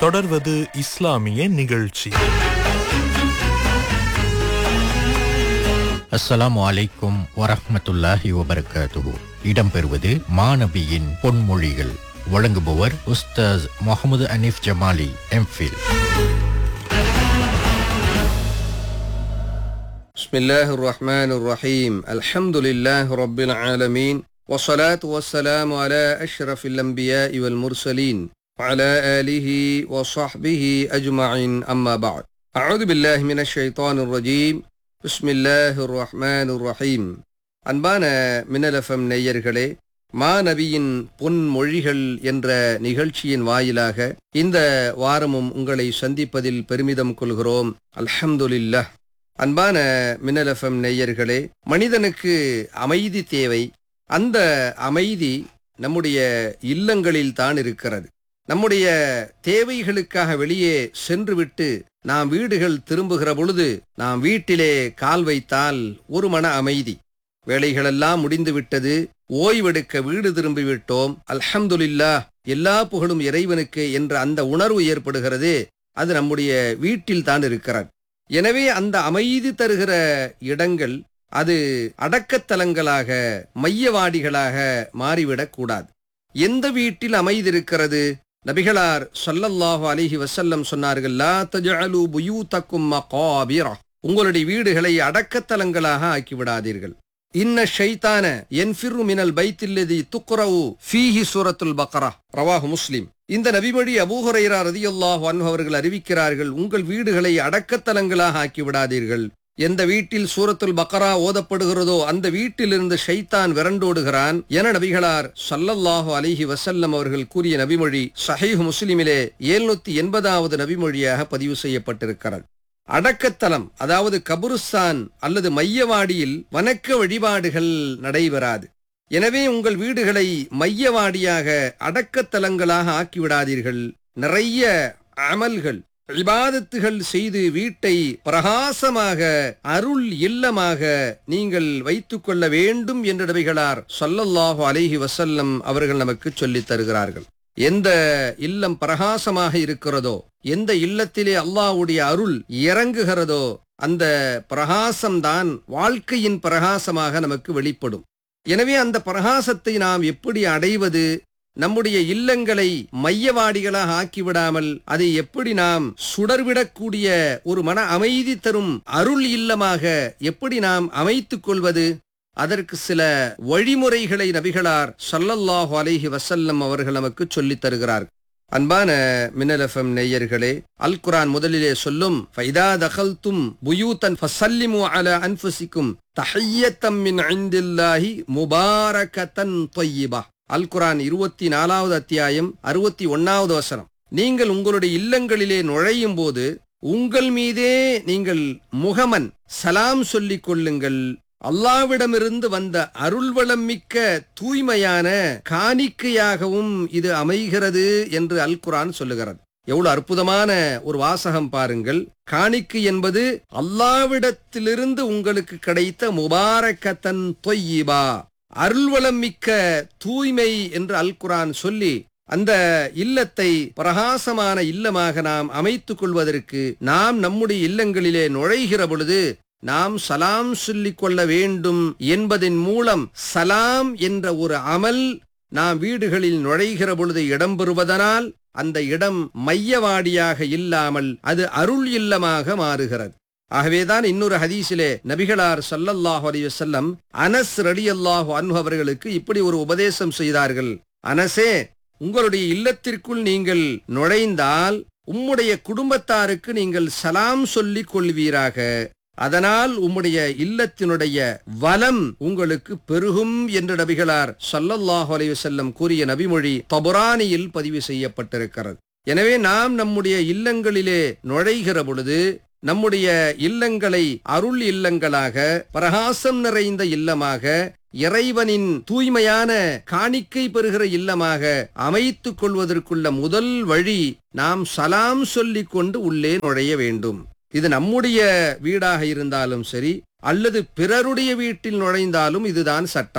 தொடர்வது இஸ்லாமிய நிகழ்ச்சி அஸ்ஸலாமு அலைக்கும் வரஹ்மத்துல்லாஹி வபரகாத்துஹு இடம்பெறுவது மாநபியின் பொன்மொழிகள் வழங்குபவர் உஸ்தாஸ் முகமது அனீஃப் ஜமாலி எம்ஃபில் بسم الله الرحمن الرحيم الحمد لله رب العالمين والصلاة والسلام على أشرف الأنبياء والمرسلين وعلى آله وصحبه أجمعين أما بعد أعوذ بالله من الشيطان الرجيم بسم الله الرحمن الرحيم அன்பான மின்னலஃபம் நேயர்களே மாநபியின் பொன்மொழிகள் என்ற நிகழ்ச்சியின் வாயிலாக இந்த வாரமும் உங்களை சந்திப்பதில் பெருமிதம் கொள்கிறோம் அல்ஹம்துலில்லாஹ் அன்பான மின்னலஃபம் நேயர்களே மனிதனுக்கு அமைதி தேவை அந்த அமைதி நம்முடைய இல்லங்களில் தான் இருக்கிறது நம்முடைய தேவைகளுக்காக வெளியே சென்றுவிட்டு நாம் வீடுகள் திரும்புகிற பொழுது நாம் வீட்டிலே கால் வைத்தால் ஒரு மன அமைதி வேலைகளெல்லாம் முடிந்துவிட்டது ஓய்வெடுக்க வீடு திரும்பிவிட்டோம் அல்ஹம்துலில்லாஹ் எல்லா புகழும் இறைவனுக்கு என்ற அந்த உணர்வு ஏற்படுகிறது அது நம்முடைய வீட்டில் தான் இருக்கிறது எனவே அந்த அமைதி தருகிற இடங்கள் அது அடக்கத்தலங்களாக மையவாடிகளாக மாறிவிடக் கூடாது எந்த வீட்டில் அமைதி இருக்கிறது நபிகளார் ஸல்லல்லாஹு அலைஹி வஸல்லம் சொன்னார்கள் லா தஜஅலு புயூதக்கும் மகாபிரா உங்களுடைய வீடுகளை அடக்கத்தலங்களாக ஆக்கிவிடாதீர்கள் இன்ன ஷைத்தான என்ஃபிரு மினல் பைத்தில்லதி துக்ரவு ஃபீஹி சூரத்துல் பக்ரா ரவாஹு முஸ்லிம் இந்த நபிமொழி அபூஹுரைரா ரதியல்லாஹு அன்ஹு அவர்கள் அறிவிக்கிறார்கள் உங்கள் வீடுகளை அடக்கத்தலங்களாக ஆக்கி விடாதீர்கள் எந்த வீட்டில் சூரத்துல் பக்ரா ஓதப்படுகிறதோ அந்த வீட்டிலிருந்து ஷைத்தான் விரண்டோடுகிறான் என நபிகளார் ஸல்லல்லாஹு அலைஹி வஸல்லம் அவர்கள் கூறிய நபிமொழி சஹீஹ் முஸ்லிமிலே எழுநூத்தி எண்பதாவது நபிமொழியாக பதிவு செய்யப்பட்டிருக்கிறது அடக்கத்தலம் அதாவது கபுருஸ்தான் அல்லது மையவாடியில் வணக்க வழிபாடுகள் நடைபெறாது எனவே உங்கள் வீடுகளை மையவாடியாக அடக்கத்தலங்களாக ஆக்கிவிடாதீர்கள் நிறைய அமல்கள் இபாதத்துகள் செய்து வீட்டை பிரகாசமாக அருள் இல்லமாக நீங்கள் வைத்துக் கொள்ள வேண்டும் என்று நபிகளார் ஸல்லல்லாஹு அலைஹி வஸல்லம் அவர்கள் நமக்கு சொல்லித் தருகிறார்கள் எந்த இல்லம் பிரகாசமாக இருக்கிறதோ எந்த இல்லத்திலே அல்லாஹ்வுடைய அருள் இறங்குகிறதோ அந்த பிரகாசம்தான் வாழ்க்கையின் பிரகாசமாக நமக்கு வெளிப்படும் எனவே அந்த பிரகாசத்தை நாம் எப்படி அடைவது நம்முடைய இல்லங்களை மையவாடிகளாக ஆக்கிவிடாமல் அதை எப்படி நாம் சுடர்விடக்கூடிய ஒரு மன அமைதி தரும் அருள் இல்லமாக எப்படி நாம் அமைத்துக் கொள்வது அதற்கு சில வழிமுறைகளை நபிகளார் ஸல்லல்லாஹு அலைஹி வஸல்லம் அவர்கள் நமக்கு சொல்லித் தருகிறார் அன்பான மின்னலஃபம் நேயர்களே அல் குரான் முதலிலே சொல்லும் ஃபைதா தகல்தும் புயூதன் ஃபசல்லிமு அலா அன்ஃபுசிக்கும் தஹய்யத்தம் மின் இந்தில்லாஹி முபாரகத்தன் தொய்யிபா அல் குரான் இருபத்தி நாலாவது அத்தியாயம் அறுபத்தி ஒன்னாவது வசனம் நீங்கள் உங்களுடைய இல்லங்களிலே நுழையும் போது உங்கள் மீதே நீங்கள் முகமன் சலாம் சொல்லிக் கொள்ளுங்கள் அல்லாவிடமிருந்து வந்த அருள்வளம் மிக்க தூய்மையான காணிக்கையாகவும் இது அமைகிறது என்று அல் குரான் சொல்லுகிறது எவ்வளவு அற்புதமான ஒரு வாசகம் பாருங்கள் காணிக்கை என்பது அல்லாவிடத்திலிருந்து உங்களுக்கு கிடைத்த முபாரக்கத்தன் தொய்யிபா அருள்வளம் மிக்க தூய்மை என்று அல் குரான் சொல்லி அந்த இல்லத்தை பிரகாசமான இல்லமாக நாம் அமைத்துக் கொள்வதற்கு நாம் நம்முடைய இல்லங்களிலே நுழைகிற பொழுது நாம் சலாம் சொல்லிக் கொள்ள வேண்டும் என்பதன் மூலம் சலாம் என்ற ஒரு அமல் நாம் வீடுகளில் நுழைகிற பொழுது இடம்பெறுவதனால் அந்த இடம் மையவாடியாக இல்லாமல் அது அருள் இல்லமாக மாறுகிறது ஆகவேதான் இன்னொரு ஹதீஸிலே நபிகளார் ஸல்லல்லாஹு அலைஹி வஸல்லம் அனஸ் ரலியல்லாஹு அன்ஹு அவர்களுக்கு இப்படி ஒரு உபதேசம் செய்தார்கள் அனஸே உங்களுடைய இல்லத்திற்குள் நீங்கள் நுழைந்தால் உம்முடைய குடும்பத்தாருக்கு நீங்கள் சலாம் சொல்லிக் கொள்வீராக அதனால் உம்முடைய இல்லத்தினுடைய வலம் உங்களுக்கு பெருகும் என்று நபிகளார் ஸல்லல்லாஹு அலைஹி வஸல்லம் கூறிய நபிமொழி தபுரானியில் பதிவு செய்யப்பட்டிருக்கிறது எனவே நாம் நம்முடைய இல்லங்களிலே நுழைகிற பொழுது நம்முடைய இல்லங்களை அருள் இல்லங்களாக பிரகாசம் நிறைந்த இல்லமாக இறைவனின் தூய்மையான காணிக்கை பெறுகிற இல்லமாக அமைத்துக் கொள்வதற்குள்ள முதல் வழி நாம் சலாம் சொல்லிக் கொண்டு உள்ளே நுழைய வேண்டும் இது நம்முடைய வீடாக இருந்தாலும் சரி அல்லது பிறருடைய வீட்டில் நுழைந்தாலும் இதுதான் சட்டம்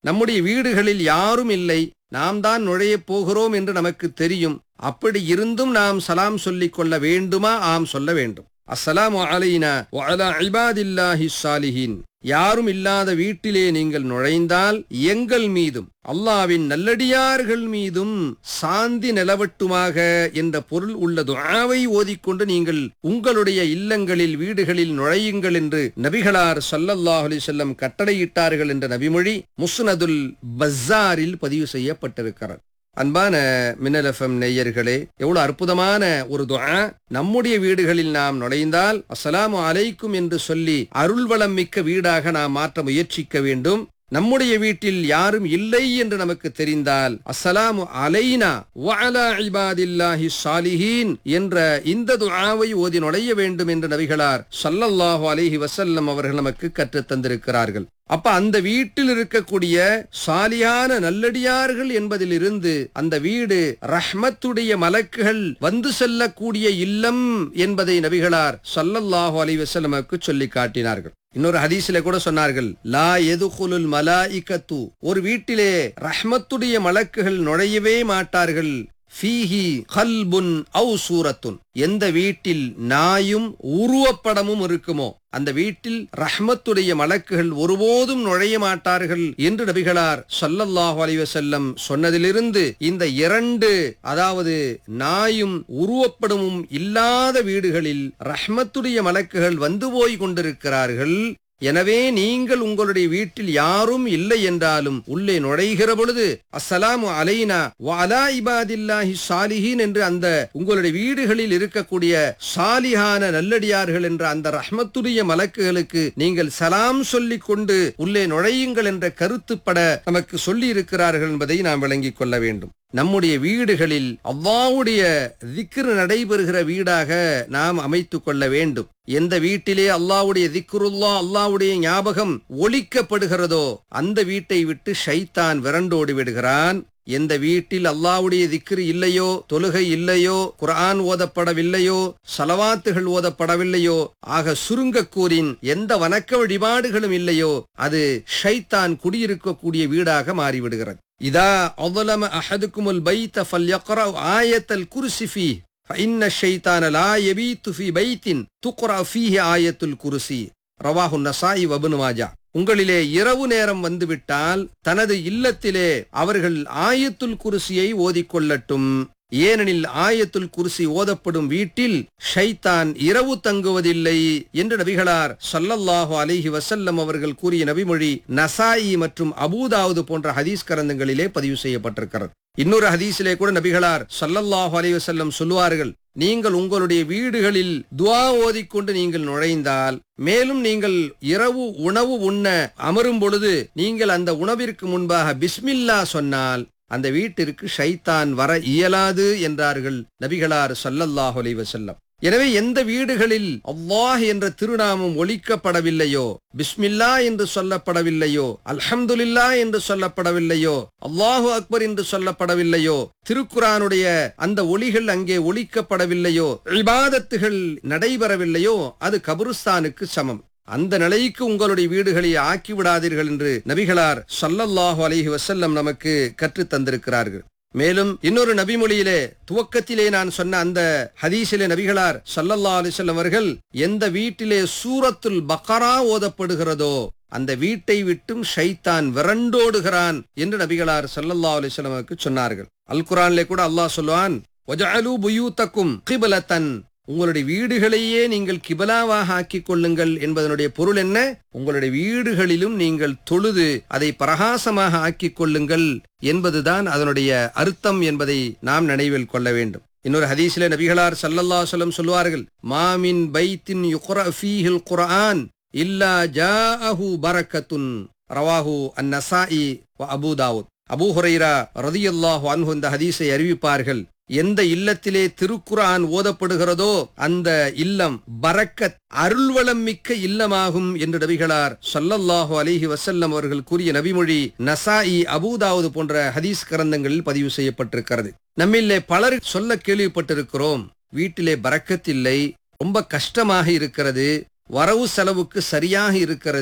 நம்முடைய வீடுகளில் யாரும் இல்லை நாம் தான் நுழையப் போகிறோம் என்று நமக்கு தெரியும் அப்படி இருந்தும் நாம் சலாம் சொல்லிக் கொள்ள வேண்டுமா ஆம் சொல்ல வேண்டும் அஸ்ஸலாமு அலைனா வஅலா இபாதில்லாஹி ஸாலிஹீன் யாரும் இல்லாத வீட்டிலே நீங்கள் நுழைந்தால் எங்கள் மீதும் அல்லாவின் நல்லடியார்கள் மீதும் சாந்தி நிலவட்டுமாக என்ற பொருள் உள்ள துஆவை ஓதிக்கொண்டு நீங்கள் உங்களுடைய இல்லங்களில் வீடுகளில் நுழையுங்கள் என்று நபிகளார் ஸல்லல்லாஹு அலைஹி வஸல்லம் கட்டளையிட்டார்கள் என்ற நபிமொழி முஸ்னதுல் பஸாரில் பதிவு செய்யப்பட்டிருக்கிறது அன்பான மின்னல் எஃப்எம் நேயர்களே எவ்வளவு அற்புதமான ஒரு துஆ நம்முடைய வீடுகளில் நாம் நுழைந்தால் அஸ்ஸலாமு அலைக்கும் என்று சொல்லி அருள்வளம் மிக்க வீடாக நாம் மாற்ற முயற்சிக்க வேண்டும் நம்முடைய வீட்டில் யாரும் இல்லை என்று நமக்கு தெரிந்தால் அஸ்ஸலாமு அலைனா வஅலா இபாதில்லாஹி ஸாலிஹீன் என்ற இந்த துஆவை ஓதி நுழைய வேண்டும் என்று நபிகளார் ஸல்லல்லாஹு அலைஹி வஸல்லம் அவர்கள் நமக்கு கற்றுத் தந்திருக்கிறார்கள் அப்ப அந்த வீட்டில் இருக்கக்கூடிய சாலியான நல்லடியார்கள் என்பதிலிருந்து அந்த வீடு ரஹ்மத்துடைய மலக்குகள் வந்து செல்லக்கூடிய இல்லம் என்பதை நபிகளார் ஸல்லல்லாஹு அலைஹி வஸல்லமுக்கு சொல்லி காட்டினார்கள் இன்னொரு ஹதீஸில கூட சொன்னார்கள் லா எதுகுலுல் மலாயிகத்து ஒரு வீட்டிலே ரஹ்மத்துடைய மலக்குகள் நுழையவே மாட்டார்கள் ஃபீஹி கல்புன் அவு சூரத்துன் எந்த வீட்டில் நாயும் உருவப்படமும் இருக்குமோ அந்த வீட்டில் ரஹ்மத்துடைய மலக்குகள் ஒருபோதும் நுழைய மாட்டார்கள் என்று நபிகளார் ஸல்லல்லாஹு அலைஹி வஸல்லம் சொன்னதிலிருந்து இந்த இரண்டு அதாவது நாயும் உருவப்படமும் இல்லாத வீடுகளில் ரஹ்மத்துடைய மலக்குகள் வந்து போய் கொண்டிருக்கிறார்கள் எனவே நீங்கள் உங்களுடைய வீட்டில் யாரும் இல்லை என்றாலும் உள்ளே நுழைகிற பொழுது அஸ்ஸலாமு அலைனா வஅலா இபாதில்லாஹி சாலிஹீன் என்று அந்த உங்களுடைய வீடுகளில் இருக்கக்கூடிய சாலிஹான நல்லடியார்கள் என்ற அந்த ரஹ்மத்துடைய மலக்குகளுக்கு நீங்கள் சலாம் சொல்லிக் கொண்டு உள்ளே நுழையுங்கள் என்ற கருத்துப்பட நமக்கு சொல்லி இருக்கிறார்கள் என்பதை நாம் விளங்கிக் கொள்ள வேண்டும் நம்முடைய வீடுகளில் அல்லாவுடைய திக்ரு நடைபெறுகிற வீடாக நாம் அமைத்துக் கொள்ள வேண்டும் எந்த வீட்டிலே அல்லாவுடைய திக்ருல்லா அல்லாவுடைய ஞாபகம் ஒலிக்கப்படுகிறதோ அந்த வீட்டை விட்டு ஷைத்தான் விரண்டோடி விடுகிறான் எந்த வீட்டில் அல்லாவுடைய திக்ரு இல்லையோ தொழுகை இல்லையோ குர்ஆன் ஓதப்படவில்லையோ சலவாத்துகள் ஓதப்படவில்லையோ ஆக சுருங்க கூறின் எந்த வணக்க வழிபாடுகளும் இல்லையோ அது ஷைத்தான் குடியிருக்கக்கூடிய வீடாக மாறிவிடுகிறது இதா அظلم احدكم البيت فليقرأ آية الكرسي فيه فإن الشيطان لا يبيت في بيت تقرأ فيه آية الكرسي ரவாஹு நசாயி வபுனு மாஜா உங்களிலே இரவு நேரம் வந்துவிட்டால் தனது இல்லத்திலே அவர்கள் ஆயத்துல் குருசியை ஓதிக்கொள்ளட்டும் ஏனெனில் ஆயத்துல் குருசி ஓதப்படும் வீட்டில் ஷைத்தான் இரவு தங்குவதில்லை என்று நபிகளார் ஸல்லல்லாஹு அலைஹி வஸல்லம் அவர்கள் கூறிய நபிமொழி நசாயி மற்றும் அபூதாவுது போன்ற ஹதீஸ் கரந்தங்களிலே பதிவு செய்யப்பட்டிருக்கிறது இன்னொரு ஹதீஸிலே கூட நபிகளார் ஸல்லல்லாஹு அலைஹி வஸல்லம் சொல்லுவார்கள் நீங்கள் உங்களுடைய வீடுகளில் துஆ ஓதிக்கொண்டு நீங்கள் நுழைந்தால் மேலும் நீங்கள் இரவு உணவு உண்ண அமரும் பொழுது நீங்கள் அந்த உணவிற்கு முன்பாக பிஸ்மில்லா சொன்னால் அந்த வீட்டிற்கு ஷைத்தான் வர இயலாது என்றார்கள் நபிகளார் ஸல்லல்லாஹு அலைஹி வஸல்லம் எனவே எந்த வீடுகளில் அல்லாஹ் என்ற திருநாமம் ஒலிக்கப்படவில்லையோ பிஸ்மில்லா என்று சொல்லப்படவில்லையோ அல்ஹம்துலில்லா என்று சொல்லப்படவில்லையோ அல்லாஹு அக்பர் என்று சொல்லப்படவில்லையோ திருக்குரானுடைய அந்த ஒளிகள் அங்கே ஒலிக்கப்படவில்லையோ இபாதத்துகள் நடைபெறவில்லையோ அது கபருஸ்தானுக்கு சமம் அந்த நிலைக்கு உங்களுடைய வீடுகளை ஆக்கி விடாதீர்கள் என்று நபிகளார் ஸல்லல்லாஹு அலைஹி வஸல்லம் நமக்கு கற்றுத் தந்திருக்கிறார்கள் மேலும் இன்னொரு நபிமொழியிலே துவக்கத்திலே நான் சொன்ன அந்த ஹதீஸிலே நபிகளார் ஸல்லல்லாஹு அலைஹி வஸல்லம் அவர்கள் எந்த வீட்டிலே சூரத்துல் பக்ரா ஓதப்படுகிறதோ அந்த வீட்டை விட்டும் ஷைத்தான் விரண்டோடுகிறான் என்று நபிகளார் ஸல்லல்லாஹு அலைஹி வஸல்லம் அவருக்கு சொன்னார்கள் அல் குர்ஆனிலே கூட அல்லாஹ் சொல்வான் வஜஅலு புயூத்தக்கும் கிபலத்தன் உங்களுடைய வீடுகளையே நீங்கள் கிபலாவாக ஆக்கிக் கொள்ளுங்கள் என்பதனுடைய பொருள் என்ன உங்களுடைய வீடுகளிலும் நீங்கள் தொழுது அதை பிரகாசமாக ஆக்கிக் கொள்ளுங்கள் என்பதுதான் அதனுடைய அர்த்தம் என்பதை நாம் நினைவில் கொள்ள வேண்டும் இன்னொரு ஹதீஸிலே நபிகளார் ஸல்லல்லாஹு அலைஹி வஸல்லம் சொல்வார்கள் மாமின் பைத்தின் யுக்ரா ஃபீஹில் குர்ஆன் இல்லா ஜாஅஹு பரக்கத்துன் ரவாஹு அன்-நசாஇ வ அபூ தாவூத் அபூ ஹுரைரா ரதியல்லாஹு அன்ஹு இந்த ஹதீஸை அறிவிப்பார்கள் எந்த இல்லத்திலே திருக்குரான் ஓதப்படுகிறதோ அந்த இல்லம் பரக்கத் அருள்வளம் மிக்க இல்லமாகும் என்று நபிகளார் ஸல்லல்லாஹு அலைஹி வஸல்லம் அவர்கள் கூறிய நபிமொழி நசாஇ அபூதாவுது போன்ற ஹதீஸ் கிரந்தங்களில் பதிவு செய்யப்பட்டிருக்கிறது நம்மிலே பலர் சொல்ல கேள்விப்பட்டிருக்கிறோம் வீட்டிலே பரக்கத் இல்லை ரொம்ப கஷ்டமாக இருக்கிறது வரவு செலவுக்கு சரியாக இருக்கிறது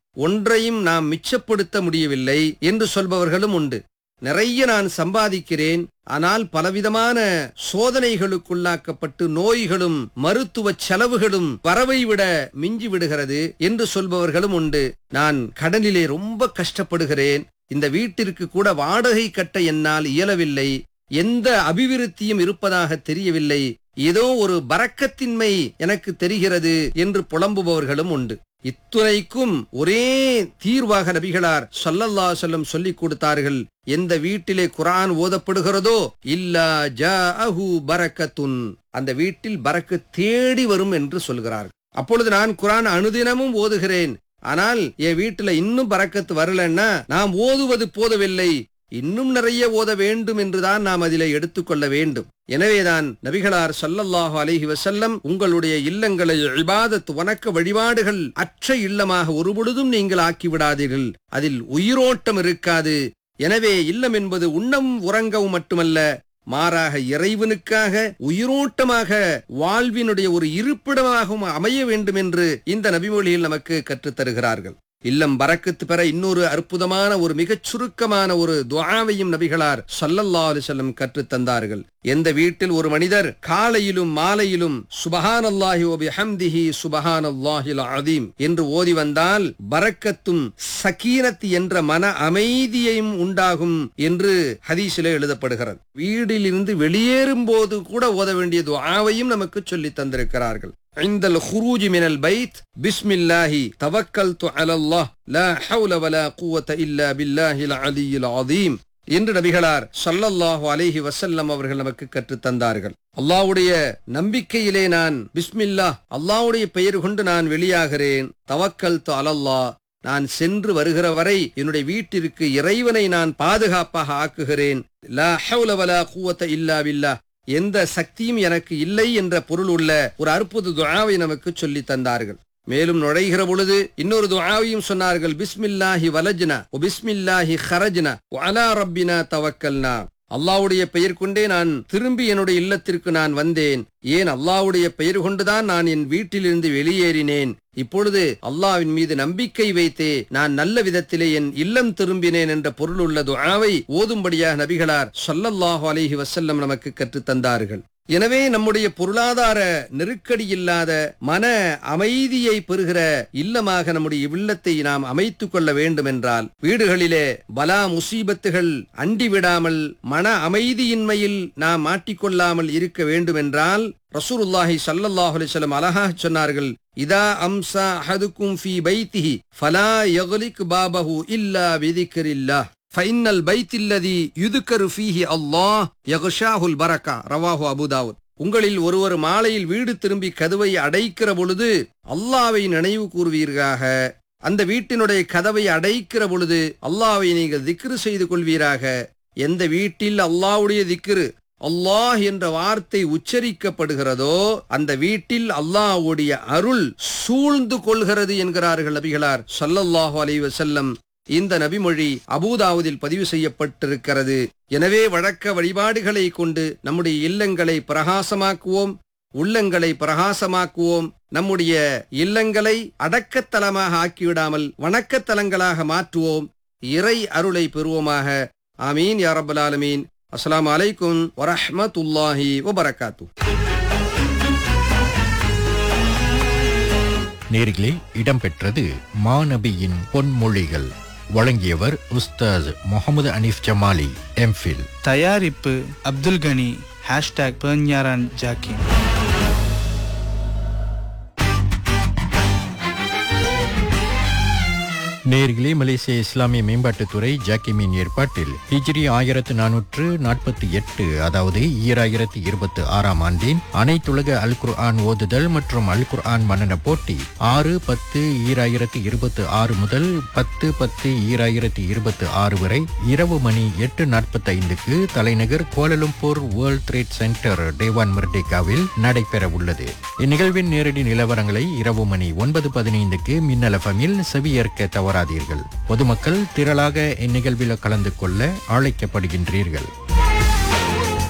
ஒன்றையும் நாம் மிச்சப்படுத்த முடியவில்லை என்று சொல்பவர்களும் உண்டு நிறைய நான் சம்பாதிக்கிறேன் ஆனால் பலவிதமான சோதனைகளுக்குள்ளாக்கப்பட்டு நோய்களும் மருத்துவ செலவுகளும் வரவை விட மிஞ்சி விடுகிறது என்று சொல்பவர்களும் உண்டு நான் கடனிலே ரொம்ப கஷ்டப்படுகிறேன் இந்த வீட்டிற்கு கூட வாடகை கட்ட என்னால் இயலவில்லை எந்த அபிவிருத்தியும் இருப்பதாக தெரியவில்லை ஏதோ ஒரு பறக்கத்தின்மை எனக்கு தெரிகிறது என்று புலம்புபவர்களும் உண்டு இத்துணைக்கும் ஒரே தீர்வாக நபிகளார் ஸல்லல்லாஹு அலைஹி வஸல்லம் சொல்லிக் கொடுத்தார்கள் எந்த வீட்டிலே குர்ஆன் ஓதப்படுகிறதோ இல்லா ஜாஅஹு பரக்கத்துன் அந்த வீட்டில் பரக்கு தேடி வரும் என்று சொல்கிறார்கள் அப்பொழுது நான் குர்ஆன் அனுதினமும் ஓதுகிறேன் ஆனால் என் வீட்டுல இன்னும் பரக்கத்து வரலன்னா நாம் ஓதுவது போதவில்லை இன்னும் நிறைய ஓத வேண்டும் என்றுதான் நாம் அதிலே எடுத்துக்கொள்ள வேண்டும் எனவேதான் நபிகளார் ஸல்லல்லாஹு அலைஹி வஸல்லம் உங்களுடைய இல்லங்களை இபாதத் வணக்க வழிபாடுகள் அற்ற இல்லமாக ஒருபொழுதும் நீங்கள் ஆக்கிவிடாதீர்கள் அதில் உயிரோட்டம் இருக்காது எனவே இல்லம் என்பது உண்ணவும் உறங்கவும் மட்டுமல்ல மாறாக இறைவனுக்காக உயிரோட்டமாக வாழ்வினுடைய ஒரு இருப்பிடமாகவும் அமைய வேண்டும் என்று இந்த நபிமொழியில் நமக்கு கற்றுத் தருகிறார்கள் இல்லம் பறக்கத்து பெற இன்னொரு அற்புதமான ஒரு மிகச் சுருக்கமான ஒரு துஆவையும் நபிகளார் ஸல்லல்லாஹு அலைஹி வஸல்லம் கற்றுத் தந்தார்கள் எந்த வீட்டில் ஒரு மனிதர் காலையிலும் மாலையிலும் சுபஹானல்லாஹி வ பிஹம்திஹி சுபஹானல்லாஹில் அதீம் என்று ஓதி வந்தால் பரக்கத்தும் சக்கீனத் என்ற மன அமைதியையும் உண்டாகும் என்று ஹதீஸிலே எழுதப்படுகிறது வீடிலிருந்து வெளியேறும் போது கூட ஓத வேண்டிய துஆவையும் நமக்கு சொல்லித் தந்திருக்கிறார்கள் عند الخروج من البيت بسم الله توكلت على الله لا حول ولا قوة إلا بالله العلي العظيم என்று நபிகளார் ஸல்லல்லாஹு அலைஹி வஸல்லம் அவர்கள் நமக்கு கற்றுத் தந்தார்கள் அல்லாஹ்வுடைய நம்பிக்கையிலே நான் பிஸ்மில்லாஹ் அல்லாஹ்வுடைய பெயர் கொண்டு நான் வெளியாகிறேன் தவக்கல் அலல்லாஹ் நான் சென்று வருகிற வரை என்னுடைய வீட்டிற்கு இறைவனை நான் பாதுகாப்பாக ஆக்குகிறேன் லா ஹவுல வலா குவத்த இல்லா பில்லாஹ் எந்த சக்தியும் எனக்கு இல்லை என்ற பொருள் உள்ள ஒரு அற்புத துஆவை நமக்கு சொல்லி தந்தார்கள் மேலும் நுழைகிற பொழுது இன்னொரு துஆவையும் சொன்னார்கள் பிஸ்மில்லாஹி வலஜ்னா ஒ பிஸ்மில்லாஹி ஹரஜ்னா அலா ரப்பினா தவக்கல்னா அல்லாஹ்வுடைய பெயர் கொண்டே நான் திரும்பி என்னுடைய இல்லத்திற்கு நான் வந்தேன் ஏன் அல்லாஹ்வுடைய பெயர் கொண்டுதான் நான் என் வீட்டிலிருந்து வெளியேறினேன் இப்பொழுது அல்லாஹ்வின் மீது நம்பிக்கை வைத்தே நான் நல்ல விதத்திலே என் இல்லம் திரும்பினேன் என்ற பொருள் உள்ள துஆவை ஓதும்படியாக நபிகளார் ஸல்லல்லாஹு அலைஹி வஸல்லம் நமக்கு கற்றுத் தந்தார்கள் எனவே நம்முடைய பொருளாதார நெருக்கடி இல்லாத மன அமைதியை பெறுகிற இல்லமாக நம்முடைய இல்லத்தை நாம் அமைத்துக் கொள்ள வேண்டும் என்றால் வீடுகளிலே பலா முசீபத்துகள் அண்டி விடாமல் மன அமைதியின்மையில் நாம் மாட்டிக்கொள்ளாமல் இருக்க வேண்டும் என்றால் ரசூலுல்லாஹி ஸல்லல்லாஹு அலைஹி வஸல்லம் அழகாக சொன்னார்கள் இதா அம்சா அஹதுக்கும் ஃபீ பைத்திஹி ஃபலா யக்லிக் பாபஹு இல்லா பிதிக்ரில்லாஹ் ஃபைனல் பைத்தில்லதி யுதுக்கரு ஃபீஹி அல்லாஹ் யகுஷாஹுல் பரக்கா ரவாஹு அபுதாவுத் உங்களில் ஒருவர் மாலையில் வீடு திரும்பி கதவை அடைக்கிற பொழுது அல்லாவை நினைவு கூறுவீர்களாக அந்த வீட்டினுடைய கதவை அடைக்கிற பொழுது அல்லாவை நீங்கள் திக்ரு செய்து கொள்வீராக எந்த வீட்டில் அல்லாவுடைய திக்ரு அல்லாஹ் என்ற வார்த்தை உச்சரிக்கப்படுகிறதோ அந்த வீட்டில் அல்லாஹ்வுடைய அருள் சூழ்ந்து கொள்கிறது என்கிறார்கள் நபிகளார் ஸல்லல்லாஹு அலைஹி வஸல்லம் இந்த நபிமொழி அபூதாவுதில் பதிவு செய்யப்பட்டிருக்கிறது எனவே வழக்க வழிபாடுகளை கொண்டு நம்முடைய இல்லங்களை பிரகாசமாக்குவோம் உள்ளங்களை பிரகாசமாக்குவோம் நம்முடைய இல்லங்களை அடக்கத்தலமாக ஆக்கிவிடாமல் வணக்கத்தலங்களாக மாற்றுவோம் இறை அருளை பெறுவோமாக ஆமீன் யா ரப்பல் ஆலமீன் அஸ்ஸலாமு அலைக்கும் வரஹ்மத்துல்லாஹி வபரகாத்து நேர்களே இடம்பெற்றது மாநபியின் பொன்மொழிகள் வழங்கியவர் உஸ்தாஸ் முகமது அனீஃப் ஜமாலி எம்ஃபில் தயாரிப்பு அப்துல் கனி ஹேஷ்டாக் பேஞ்ஞாரான் ஜாக்கின் நேர்களே மலேசிய இஸ்லாமிய மேம்பாட்டுத்துறை ஜாக்கிமின் ஏற்பாட்டில் ஹிஜ்ரி ஆயிரத்து நானூற்று நாற்பத்தி எட்டு அதாவது ஈராயிரத்தி இருபத்தி ஆறாம் ஆண்டின் அனைத்துலக அல் குர்ஆன் ஓதுதல் மற்றும் அல் குர்ஆன் மன்னன போட்டி ஆறு பத்து ஈராயிரத்தி இருபத்தி ஆறு முதல் பத்து பத்து ஈராயிரத்தி இருபத்தி ஆறு வரை இரவு மணி எட்டு நாற்பத்தி ஐந்துக்கு தலைநகர் கோலலும்பூர் வேர்ல்ட் ட்ரேட் சென்டர் டேவான் மிர்டேகாவில் நடைபெற உள்ளது இந்நிகழ்வின் நேரடி நிலவரங்களை இரவு மணி ஒன்பது பதினைந்துக்கு மின்னலஃபமில் செவியேற்க தவறாதீர்கள் பொதுமக்கள் திரளாக இந்நிகழ்வில் கலந்து கொள்ள அழைக்கப்படுகின்றீர்கள்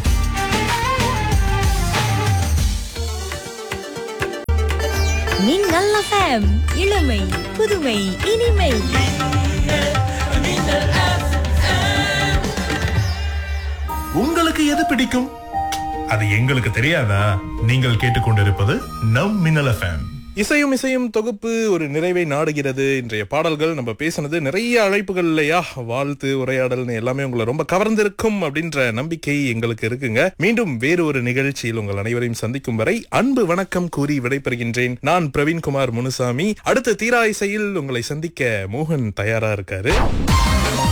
நீங்கள் மின்னல் FM இளமை புதுமை இனிமை உங்களுக்கு எது பிடிக்கும் அது எங்களுக்கு தெரியாதா நீங்கள் கேட்டுக்கொண்டிருப்பது நம் மின்னல் எஃப்எம் இசையும் இசையும் தொகுப்பு ஒரு நிறைவை நாடுகிறது இன்றைய பாடல்கள் நம்ம பேசினது நிறைய அழைப்புகள் இல்லையா வாழ்த்து உரையாடல்னு எல்லாமே உங்களை ரொம்ப கவர்ந்திருக்கும் அப்படின்ற நம்பிக்கை எங்களுக்கு இருக்குங்க மீண்டும் வேறு ஒரு நிகழ்ச்சியில் உங்கள் அனைவரையும் சந்திக்கும் வரை அன்பு வணக்கம் கூறி விடைபெறுகின்றேன் நான் பிரவீன்குமார் முனுசாமி அடுத்த தீரா இசையில் உங்களை சந்திக்க மோகன் தயாரா இருக்காரு